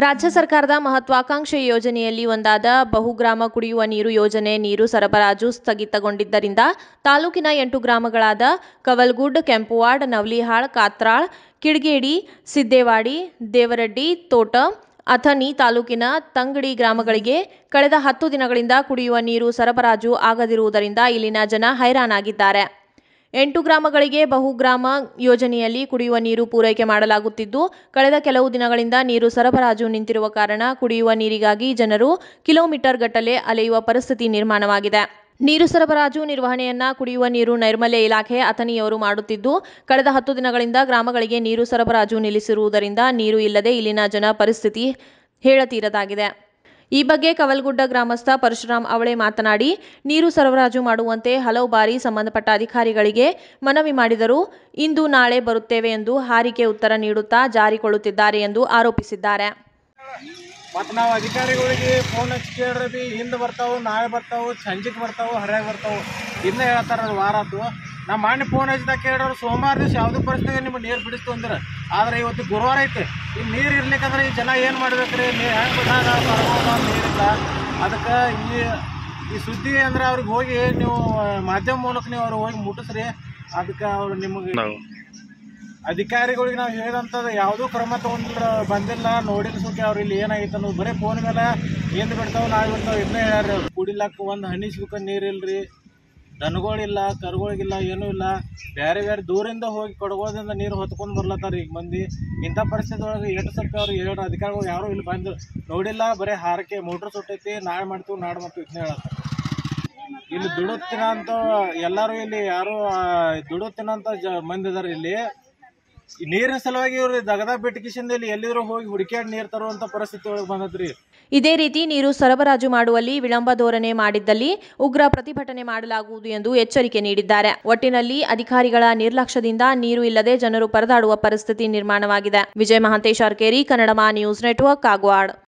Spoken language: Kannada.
ರಾಜ್ಯ ಸರ್ಕಾರದ ಮಹತ್ವಾಕಾಂಕ್ಷೆ ಯೋಜನೆಯಲ್ಲಿ ಒಂದಾದ ಬಹುಗ್ರಾಮ ಕುಡಿಯುವ ನೀರು ಯೋಜನೆ ನೀರು ಸರಬರಾಜು ಸ್ಥಗಿತಗೊಂಡಿದ್ದರಿಂದ ತಾಲೂಕಿನ ಎಂಟು ಗ್ರಾಮಗಳಾದ ಕವಲ್ಗುಡ್ ಕೆಂಪುವಾಡ್ ನವಲಿಹಾಳ್ ಕಾತ್ರಾಳ್ ಕಿಡ್ಗೇಡಿ ಸಿದ್ದೇವಾಡಿ ದೇವರಡ್ಡಿ ತೋಟ ಅಥಣಿ ತಾಲೂಕಿನ ತಂಗಡಿ ಗ್ರಾಮಗಳಿಗೆ ಕಳೆದ ಹತ್ತು ದಿನಗಳಿಂದ ಕುಡಿಯುವ ನೀರು ಸರಬರಾಜು ಆಗದಿರುವುದರಿಂದ ಇಲ್ಲಿನ ಜನ ಹೈರಾಣಾಗಿದ್ದಾರೆ ಎಂಟು ಗ್ರಾಮಗಳಿಗೆ ಬಹುಗ್ರಾಮ ಯೋಜನೆಯಲ್ಲಿ ಕುಡಿಯುವ ನೀರು ಪೂರೈಕೆ ಮಾಡಲಾಗುತ್ತಿದ್ದು ಕಳೆದ ಕೆಲವು ದಿನಗಳಿಂದ ನೀರು ಸರಬರಾಜು ನಿಂತಿರುವ ಕಾರಣ ಕುಡಿಯುವ ನೀರಿಗಾಗಿ ಜನರು ಕಿಲೋಮೀಟರ್ ಗಟ್ಟಲೆ ಅಲೆಯುವ ಪರಿಸ್ಥಿತಿ ನಿರ್ಮಾಣವಾಗಿದೆ ನೀರು ಸರಬರಾಜು ನಿರ್ವಹಣೆಯನ್ನ ಕುಡಿಯುವ ನೀರು ನೈರ್ಮಲ್ಯ ಇಲಾಖೆ ಅಥಣಿಯವರು ಮಾಡುತ್ತಿದ್ದು ಕಳೆದ ಹತ್ತು ದಿನಗಳಿಂದ ಗ್ರಾಮಗಳಿಗೆ ನೀರು ಸರಬರಾಜು ನಿಲ್ಲಿಸಿರುವುದರಿಂದ ನೀರು ಇಲ್ಲದೆ ಇಲ್ಲಿನ ಜನ ಪರಿಸ್ಥಿತಿ ಹೇಳತೀರದಾಗಿದೆ ಈ ಬಗ್ಗೆ ಕವಲ್ಗುಡ್ಡ ಗ್ರಾಮಸ್ಥ ಪರಶುರಾಮ್ ಅವಳೆ ಮಾತನಾಡಿ ನೀರು ಸರಬರಾಜು ಮಾಡುವಂತೆ ಹಲವು ಬಾರಿ ಸಂಬಂಧಪಟ್ಟ ಅಧಿಕಾರಿಗಳಿಗೆ ಮನವಿ ಮಾಡಿದರೂ ಇಂದು ನಾಳೆ ಬರುತ್ತೇವೆ ಎಂದು ಹಾರಿಕೆ ಉತ್ತರ ನೀಡುತ್ತಾ ಜಾರಿಕೊಳ್ಳುತ್ತಿದ್ದಾರೆ ಎಂದು ಆರೋಪಿಸಿದ್ದಾರೆ ಮತ್ತು ನಾವು ಅಧಿಕಾರಿಗಳಿಗೆ ಫೋನ್ ಹಚ್ಚಿ ಕೇಳ್ರಿ ಬಿ ಹಿಂದೆ ಬರ್ತಾವು ನಾಳೆ ಬರ್ತಾವು ಸಂಜೆಗೆ ಬರ್ತಾವು ಹರ್ಯಾಗ ಬರ್ತಾವು ಇದನ್ನ ಹೇಳ್ತಾರ ಅವ್ರು ವಾರ ಆತು ನಮ್ಮ ಮಣ್ಣು ಫೋನ್ ಹಚ್ಚಿದಾಗ ಕೇಳೋರು ಸೋಮವಾರ ದಿವಸ ಯಾವುದೇ ಪರಿಸ್ಥಿತಿ ನಿಮ್ಗೆ ನೀರು ಬಿಡಿಸ್ತು ಅಂದ್ರೆ ಆದ್ರೆ ಇವತ್ತು ಗುರುವಾರ ಐತೆ ಈ ನೀರು ಇರ್ಲಿಕ್ಕಂದ್ರೆ ಈ ಜನ ಏನು ಮಾಡ್ಬೇಕ್ರಿ ನೀರು ಹೆಂಗೆ ಬಿಟ್ಟಾಗ ಬರಬಹುದು ನೀರಿಲ್ಲ ಅದಕ್ಕೆ ಈ ಈ ಸುದ್ದಿ ಅಂದ್ರೆ ಅವ್ರಿಗೆ ಹೋಗಿ ನೀವು ಮಾಧ್ಯಮ ಮೂಲಕ ನೀವು ಅವ್ರಿಗೆ ಹೋಗಿ ಮುಟ್ಟಿಸ್ರಿ ಅದಕ್ಕೆ ಅವ್ರು ನಿಮಗೆ ಅಧಿಕಾರಿಗಳಿಗೆ ನಾವು ಹೇಳಿದಂಥದ್ದು ಯಾವುದೂ ಕ್ರಮ ತಗೊಂಡಿಲ್ಲ ಬಂದಿಲ್ಲ ನೋಡಿಲ್ಲ ಸುಖಿ ಅವ್ರು ಇಲ್ಲಿ ಏನಾಗಿತ್ತು ಅನ್ನೋದು ಬರೀ ಫೋನ್ ಮೇಲೆ ಏನು ಬಿಡ್ತಾವೆ ನಾಳೆ ಬಿಡ್ತಾವೆ ಇದನ್ನೇ ಹೇಳ್ಯಾರ ಅವ್ರು ಕುಡಿಲಕ್ಕ ಒಂದು ಹನಿ ಸುಖ ನೀರಿಲ್ರಿ ದನಗಳಿಲ್ಲ ಕರುಗಳಿಗಿಲ್ಲ ಏನೂ ಇಲ್ಲ ಬೇರೆ ಬೇರೆ ದೂರಿಂದ ಹೋಗಿ ಕೊಡಗೋದಿಂದ ನೀರು ಹೊತ್ಕೊಂಡು ಬರ್ಲತ್ತಾರ ಈಗ ಮಂದಿ ಇಂಥ ಪರಿಸ್ಥಿತಿ ಒಳಗೆ ಎಷ್ಟು ಸ್ವಲ್ಪ ಅವ್ರು ಹೇಳೋ ಅಧಿಕಾರಿಗಳು ಯಾರೂ ಇಲ್ಲಿ ಬಂದು ನೋಡಿಲ್ಲ ಬರೀ ಹಾರಕ್ಕೆ ಮೋಟ್ರ್ ಸುಟ್ಟೈತಿ ನಾಳೆ ಮಾಡ್ತೀವಿ ನಾಳೆ ಮಾಡ್ತೀವಿ ಇದನ್ನೇ ಹೇಳತ್ತಾರೆ ಇಲ್ಲಿ ದುಡುತ್ತಿನ ಅಂತ ಎಲ್ಲರೂ ಇಲ್ಲಿ ಯಾರು ದುಡುತ್ತಿನಂತ ಜ ಮಂದಿ ಇದಾರೆ ಇಲ್ಲಿ ಈ ನೀರಿನ ಸಲುವಾಗಿ ಇವ್ರು ದಗದ ಬಿಟ್ಟಿಕಿಸಿಂದ ಇಲ್ಲಿ ಎಲ್ಲಿದ್ರು ಹೋಗಿ ಹುಡುಕ್ಯಾಡಿ ನೀರು ತರುವಂತ ಪರಿಸ್ಥಿತಿ ಒಳಗೆ ಬಂದದ್ರಿ ಇದೇ ರೀತಿ ನೀರು ಸರಬರಾಜು ಮಾಡುವಲ್ಲಿ ವಿಳಂಬ ಧೋರಣೆ ಮಾಡಿದ್ದಲ್ಲಿ ಉಗ್ರ ಪ್ರತಿಭಟನೆ ಮಾಡಲಾಗುವುದು ಎಂದು ಎಚ್ಚರಿಕೆ ನೀಡಿದ್ದಾರೆ ಒಟ್ಟಿನಲ್ಲಿ ಅಧಿಕಾರಿಗಳ ನಿರ್ಲಕ್ಷ್ಯದಿಂದ ನೀರು ಇಲ್ಲದೆ ಜನರು ಪರದಾಡುವ ಪರಿಸ್ಥಿತಿ ನಿರ್ಮಾಣವಾಗಿದೆ ವಿಜಯ ಮಹಾಂತೇಶ್ ಅರ್ಕೇರಿ ಕನ್ನಡಮ ನ್ಯೂಸ್ ನೆಟ್ವರ್ಕ್ ಕಾಗವಾಡ್